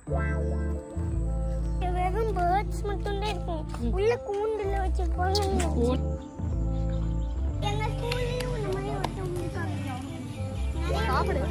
வெறும் பேர்ட்ஸ் மட்டும் தான் இருக்கும் உள்ள கூண்டுல வச்சிருப்பாங்க எங்க ஸ்கூல்லயும் இந்த மாதிரி ஒருத்தவங்க இருக்காங்க சாப்பிடு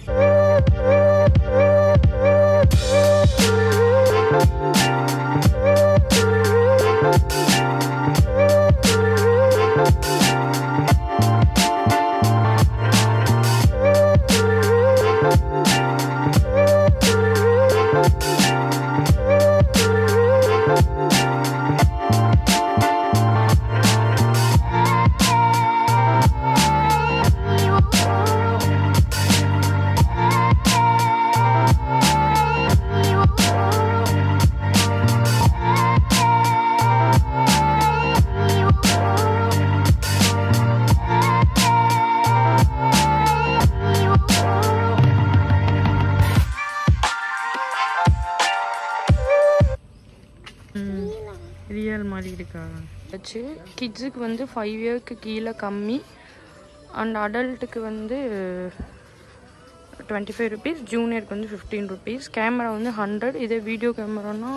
ரியல் மாதிரி இருக்கா வச்சு கிட்ஸுக்கு வந்து ஃபைவ் இயர்க்கு கீழே கம்மி அண்ட் அடல்ட்டுக்கு வந்து டுவெண்ட்டி ஃபைவ் ருபீஸ் ஜூனியருக்கு வந்து ஃபிஃப்டீன் ருபீஸ் கேமரா வந்து ஹண்ட்ரட் இதே வீடியோ கேமரானா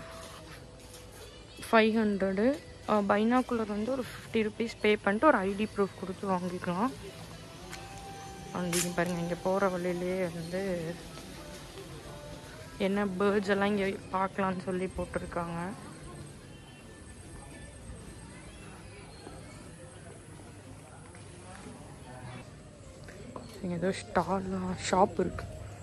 ஃபைவ் ஹண்ட்ரடு பைனாக்குலர் வந்து ஒரு ஃபிஃப்டி ருபீஸ் பே பண்ணிட்டு ஒரு ஐடி ப்ரூஃப் கொடுத்து வாங்கிக்கலாம் அண்ட் இங்கே பாருங்கள் இங்கே போகிற வழியிலே வந்து என்ன பேர்ட்ஸ் எல்லாம் இங்கே பார்க்கலான்னு சொல்லி போட்டிருக்காங்க இங்கே ஏதோ ஸ்டால்லாம் ஷாப் இருக்கு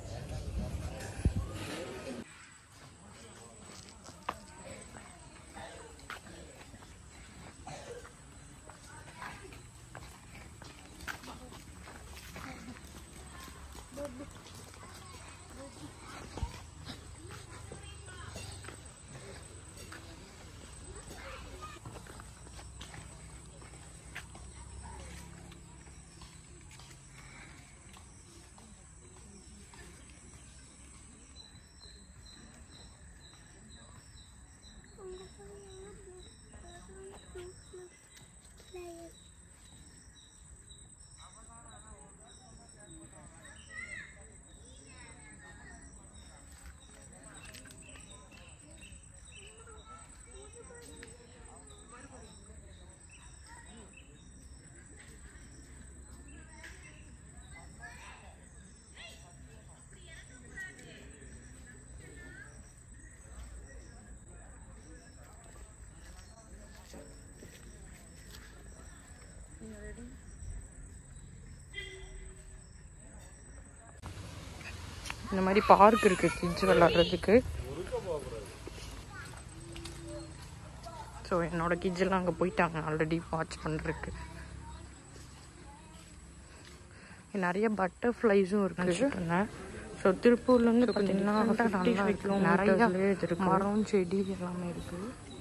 இந்த மாதிரி பார்க் இருக்கு கிட்ஸ் விளாடுறதுக்கு ஸோ என்னோட கிட்ஸ் எல்லாம் அங்கே போயிட்டாங்க ஆல்ரெடி வாட்ச் பண்ணுறதுக்கு நிறைய பட்டர்ஃப்ளைஸும் இருக்கு ஸோ திருப்பூர்லேருந்து பார்த்தீங்கன்னா ஃபிஃப்டி ஃபைவ் கிலோமீட்டர்ஸ்லேயே மரம் செடி எல்லாமே இருக்கு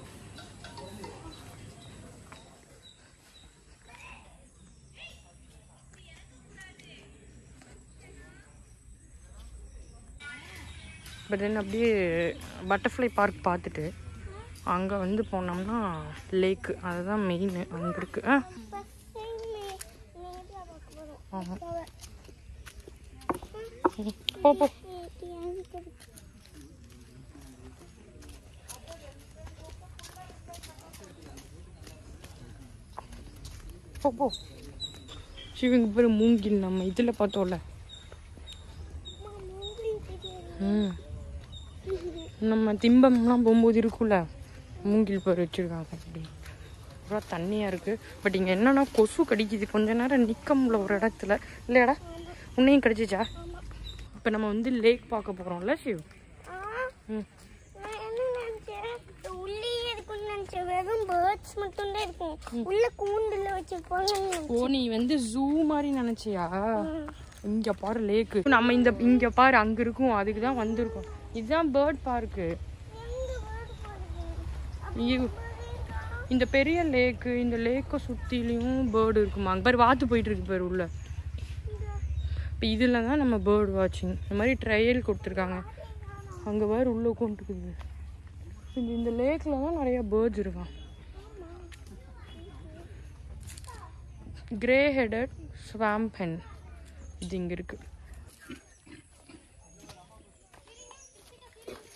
பட் தென் அப்படியே பட்டர்ஃப்ளை பார்க் பார்த்துட்டு அங்கே வந்து போனோம்னா லேக்கு அதுதான் மெயின் அங்கே இருக்கு ஆ ஆமாம் போ போ போ போ சிவங்க பேர் மூங்கில் நம்ம இதில் பார்த்தோம்ல ம் நம்ம திம்பம்லாம் போகும்போது இருக்கும்ல மூங்கில் பேர் வச்சுருக்காங்க அப்படி பூரா தண்ணியாக இருக்குது பட் இங்கே என்னன்னா கொசு கடிக்குது கொஞ்ச நேரம் நிற்க முடியல ஒரு இடத்துல இல்லையாடா உன்னையும் கடிச்சிச்சா இப்போ நம்ம வந்து லேக் பார்க்க போகிறோம்ல சிவ் ம் நான் என்ன நினைச்சேன் உள்ளேயே இருக்கும்னு நினைச்சேன் வெறும் பேர்ட்ஸ் மட்டும் தான் இருக்கும் உள்ள கூண்டுல வச்சிருப்பாங்க ஓ நீ வந்து ஜூ மாதிரி நினைச்சியா இங்க பாரு லேக்கு நம்ம இந்த இங்க பாரு அங்க இருக்கும் அதுக்கு தான் வந்திருக்கோம் இதுதான் பேர்ட் பார்க்கு இந்த பெரிய லேக்கு இந்த லேக்கை சுத்திலையும் பேர்டு இருக்குமா அங்க பாரு வாத்து போயிட்டு இருக்கு பாரு உள்ள இப்போ இதில் தான் நம்ம பேர்ட் வாட்சிங் இந்த மாதிரி ட்ரையல் கொடுத்துருக்காங்க அங்கே பாரு உள்ள உட்காந்துருக்குது இந்த இந்த லேக்கில் தான் நிறைய பேர்ட்ஸ் இருக்கான் கிரே ஹெடட் ஸ்வாம் பென் இது இங்கே இருக்கு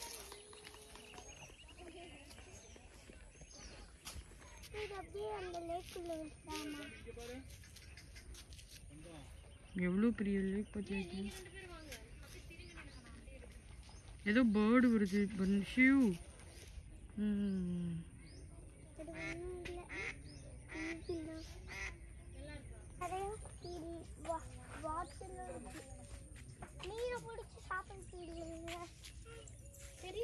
லேக்குள்ள விட்டாமா எவ்வளோ பெரிய லேக் பார்த்தியா இது? ஏதோ பேர்டு வருது ஷியூ ம் அது ஒன்றும் இல்லை இதுல நிறைய வாட்டர்ல இருக்கு மீனை பிடிச்சி சாப்பிடுறீங்க சரி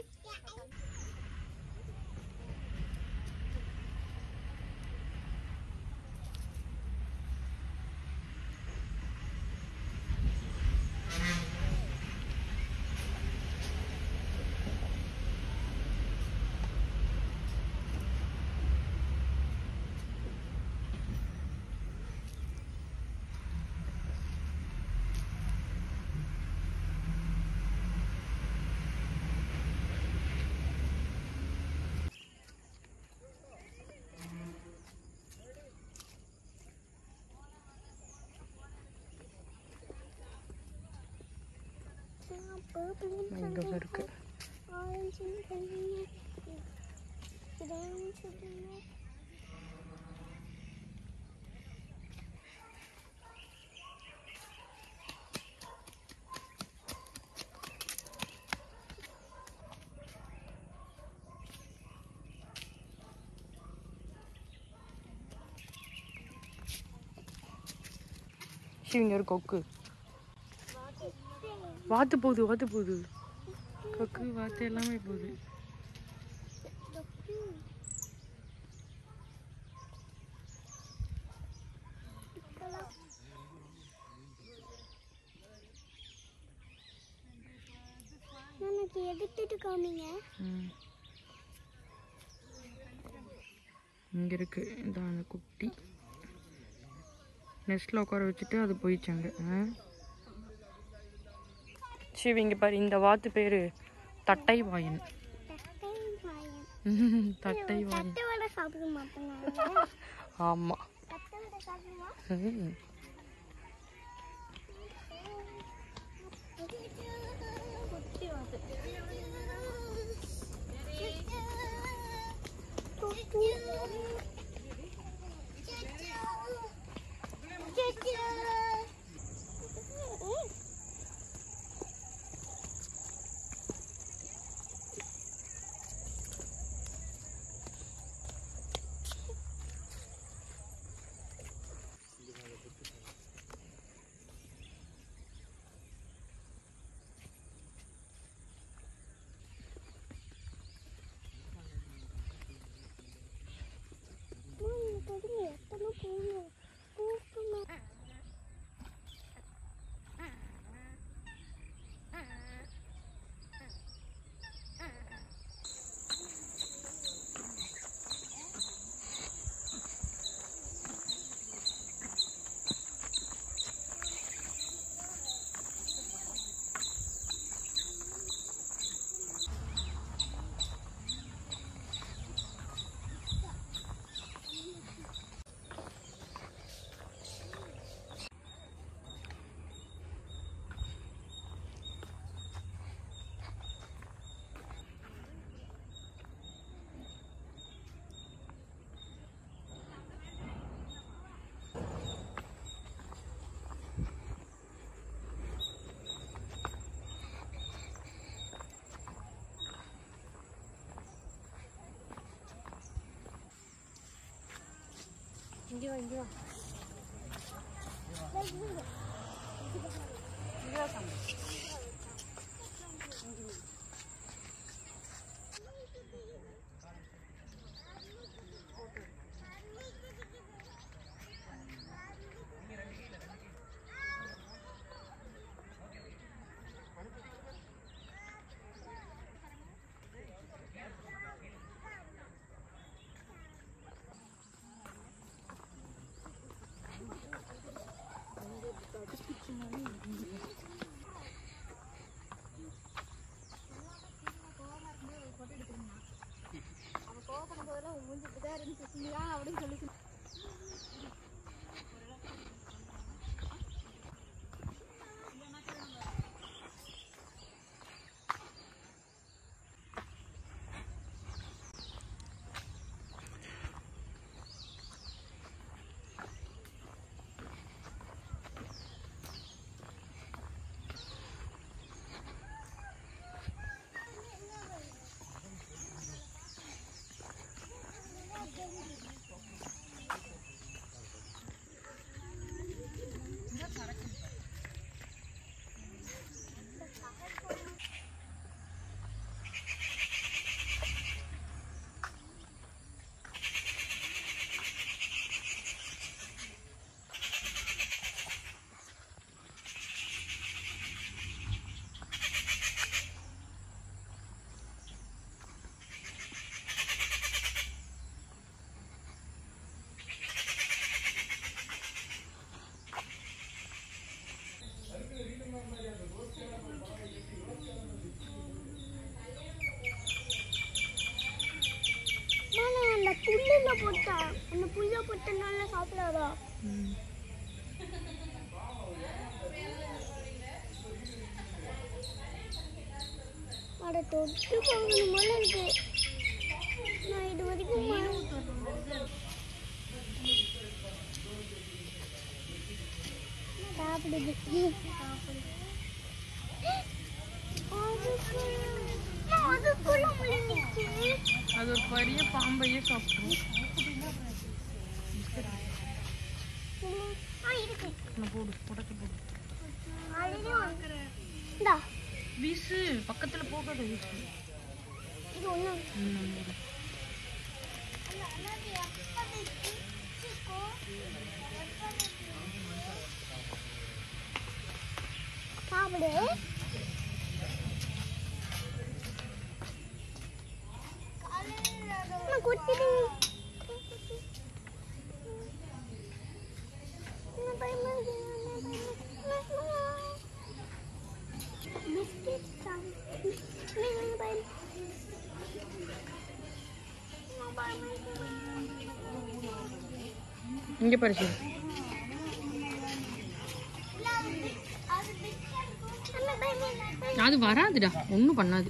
பர்பிளும் இங்கே இருக்கு ஆரஞ்சும் சொல்லுங்க இதையும் சொல்லுங்க ஷிவ் இங்கே ஒரு கொக்கு வாத்து போகுது வாத்து போகுது கொக்கு வாத்து எல்லாமே போகுது எனக்கு எடுத்துட்டு காமிங்க ம் இங்கே இருக்கு இதான் அந்த குட்டி நெஸ்ட்டில் உட்கார வச்சுட்டு அது போயிடுச்சாங்க ஆ சிவ இங்கே பாரு இந்த வாத்து பேர் தட்டை வாயன் தட்டை வாயன் ம், தட்டை வாயன் தட்டை வடை சாப்பிட மாட்டேங்க ஆமாம் தட்டை வடை சாப்பிடுவா ம் எத்தனை பூ பூக்குமா இங்கே வா இங்கே வா இந்த புல்ல போட்டனால சாப்பிடாதா அட தொட்டு போகணும் போல இருக்கு நான் இது வரைக்கும் ம- சாப்பிடுது அதுக்குள்ள- அதுக்குள்ள முழுங்கிச்சு. அது ஒரு பெரிய பாம்பையே சாப்பிடும் ஆ, இருக்கு. நான் போடு உடச்சு போடு already வாங்குறேன். இந்தா, வீசு பக்கத்துல போகாத வீசு இது ஒண்ணு. ம், போடு. சாப்பிடு நான் கொத்திட்டேன். நான் பயமா இருக்கு. நான் பயமா இருக்கு. பிஸ்கெட் சாப்பிடு. நான் பயமா நான் பயமா இருக்கு. இங்க பரிசு அம்மா, பயமா இருக்கு. அது வராதுடா ஒன்றும் பண்ணாது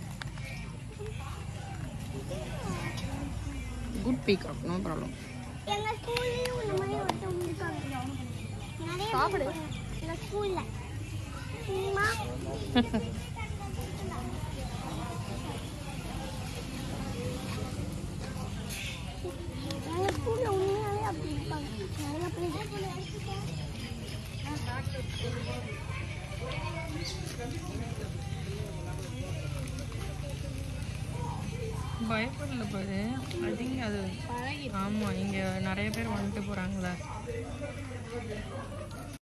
குட் பீகாக் நோ ப்ராப்ளம் எங்க ஸ்கூல்லயும் இந்த மாதிரி ஒருத்தவங்க இருக்காங்க நிறைய சாப்பிடு. பேர் எங்க ஸ்கூல்ல அம்மா, எங்க ஸ்கூல்ல உண்மையாவே அப்படி இருப்பாங்க நிறைய பேர் பயப்படல பாரு அதிக அது ஆமா இங்க நிறைய பேர் வந்துட்டு போறாங்களே